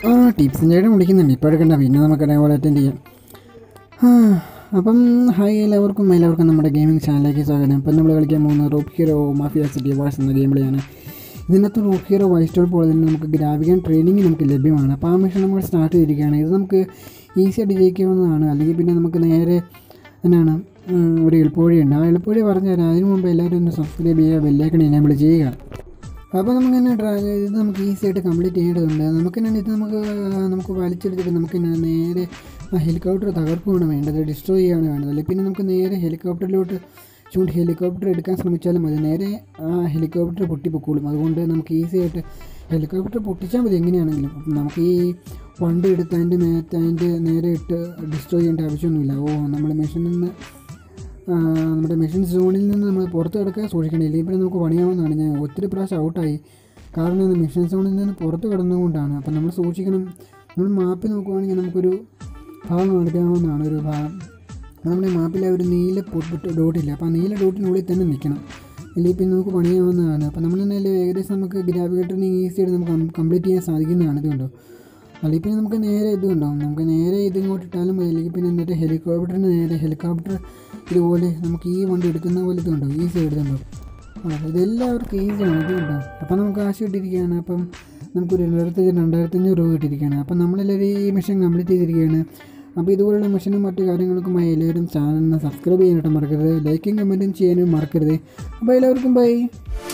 ആ ടിപ്സും ചേട്ടൻ വിളിക്കുന്നുണ്ട് ഇപ്പോൾ എടുക്കണ്ട പിന്നെ നമുക്ക് അതേപോലെ അറ്റൻഡ് ചെയ്യാം ആ അപ്പം ഹായ് എല്ലാവർക്കും എല്ലാവർക്കും നമ്മുടെ ഗെയിമിംഗ് ചാനലിലേക്ക് സ്വാഗതം ഇപ്പം നമ്മൾ കളിക്കാൻ പോകുന്ന rock hero mafia city wars എന്ന ഗെയിം പ്ലേയാണ് ഇതിനകത്ത് റോക്ക് ഹീറോ വൈസ്റ്റോൾ പോലെ തന്നെ നമുക്ക് ഗ്രാഫിക് ട്രെയിനിങ് നമുക്ക് ലഭ്യമാണ് അപ്പോൾ ആ മിഷൻ നമ്മൾ സ്റ്റാർട്ട് ചെയ്തിരിക്കുകയാണ് ഇത് നമുക്ക് ഈസി ആയിട്ട് ജയിക്കാവുന്നതാണ് അല്ലെങ്കിൽ പിന്നെ നമുക്ക് നേരെ എന്നാണ് ഉം, ഒരു എളുപ്പവഴിയുണ്ട് ആ എളുപ്പവഴി പറഞ്ഞു തരാം അതിന് മുമ്പ് എല്ലാവരും ഒന്ന് സബ്സ്ക്രൈബ് ചെയ്യുക ബെല്ലേക്കണി എനേബിൾ ചെയ്യുക അപ്പോൾ നമുക്ക് തന്നെ ട്രാ ഇത് നമുക്ക് ഈസി ആയിട്ട് കംപ്ലീറ്റ് ചെയ്യേണ്ടതുണ്ട് നമുക്ക് തന്നെ ഇത് നമുക്ക് ആ, നമുക്ക് വലിച്ചെടുത്തിട്ട് നമുക്ക് തന്നെ നേരെ ആ ഹെലികോപ്റ്റർ തകർക്കുകയാണ് വേണ്ടത് ഡിസ്ട്രോയ് ചെയ്യുകയാണ് വേണ്ടത് അല്ലെങ്കിൽ പിന്നെ നമുക്ക് നേരെ ഹെലികോപ്റ്ററിലോട്ട് ചൂണ്ട് ഹെലികോപ്റ്റർ എടുക്കാൻ ശ്രമിച്ചാലും മതി നേരെ ആ ഹെലികോപ്റ്റർ പൊട്ടിപ്പൊക്കോളും അതുകൊണ്ട് നമുക്ക് ഈസി ആയിട്ട് ഹെലികോപ്റ്റർ പൊട്ടിച്ചാൽ മതി എങ്ങനെയാണെങ്കിലും അപ്പം നമുക്ക് ഈ വണ്ടി എടുത്ത് അതിൻ്റെ മേത്ത് അതിൻ്റെ നേരെ ഇട്ട് ഡിസ്ട്രോയ് ചെയ്യേണ്ട ആവശ്യമൊന്നുമില്ല ഓ നമ്മൾ മെഷീനിൽ നിന്ന് ആ, നമ്മുടെ മെഷീൻ സോണിൽ നിന്ന് നമ്മൾ പുറത്ത് കിടക്കാൻ സൂക്ഷിക്കണം ഇല്ലെങ്കിൽ പിന്നെ നമുക്ക് പണിയാവുന്നതാണ് ഞാൻ ഒത്തിരി പ്രാവശ്യം ഔട്ടായി കാരണം ഇത് മെഷീൻ സോണിൽ നിന്ന് പുറത്ത് കിടന്നുകൊണ്ടാണ് അപ്പം നമ്മൾ സൂക്ഷിക്കണം നമ്മൾ മാപ്പ് നോക്കുവാണെങ്കിൽ നമുക്കൊരു ഭാഗം എടുക്കാവുന്നതാണ് ഒരു ഭാഗം നമ്മുടെ മാപ്പിലെ ഒരു നീല പൊട്ട് ഡോട്ടില്ല അപ്പോൾ ആ നീല ഡോട്ടിനുള്ളിൽ തന്നെ നിൽക്കണം ഇല്ലെങ്കിൽ പിന്നെ നമുക്ക് പണിയാവുന്നതാണ് അപ്പോൾ നമ്മൾ തന്നെ ഏകദേശം നമുക്ക് ഗ്രാഫിക് ഈസി ആയിട്ട് നമുക്ക് കംപ്ലീറ്റ് ചെയ്യാൻ സാധിക്കുന്നതാണ് ഇതുകൊണ്ടോ അല്ലെങ്കിൽ പിന്നെ നമുക്ക് നേരെ ഇത് ഉണ്ടാവും നമുക്ക് നേരെ ഇത് ഇങ്ങോട്ട് ഇട്ടാലും മതി അല്ലെങ്കിൽ പിന്നെ എന്നിട്ട് ഹെലികോപ്റ്ററിന് നേരെ ഹെലികോപ്റ്റർ ഇതുപോലെ നമുക്ക് ഈ വണ്ടി എടുക്കുന്ന പോലെ ഇതുണ്ടോ ഈസി എടുത്തുണ്ടോ ആ ഇതെല്ലാവർക്കും ഈസിയാണ് ഇതുണ്ടോ അപ്പം നമുക്ക് കാശ് കിട്ടിയിരിക്കുകയാണ് അപ്പം നമുക്കൊരു രണ്ടായിരത്തി രണ്ടായിരത്തഞ്ഞൂറ് രൂപ കിട്ടിയിരിക്കുകയാണ് അപ്പം നമ്മളെല്ലാവരും ഈ മിഷൻ കംപ്ലീറ്റ് ചെയ്തിരിക്കുകയാണ് അപ്പോൾ ഇതുപോലുള്ള മിഷനും മറ്റു കാര്യങ്ങൾക്കുമായി എല്ലാവരും ചാനലിനെ സബ്സ്ക്രൈബ് ചെയ്യാനായിട്ട് മറക്കരുത് ലൈക്കും കമൻറ്റും ചെയ്യാനും മറക്കരുത് അപ്പോൾ എല്ലാവർക്കും ബൈ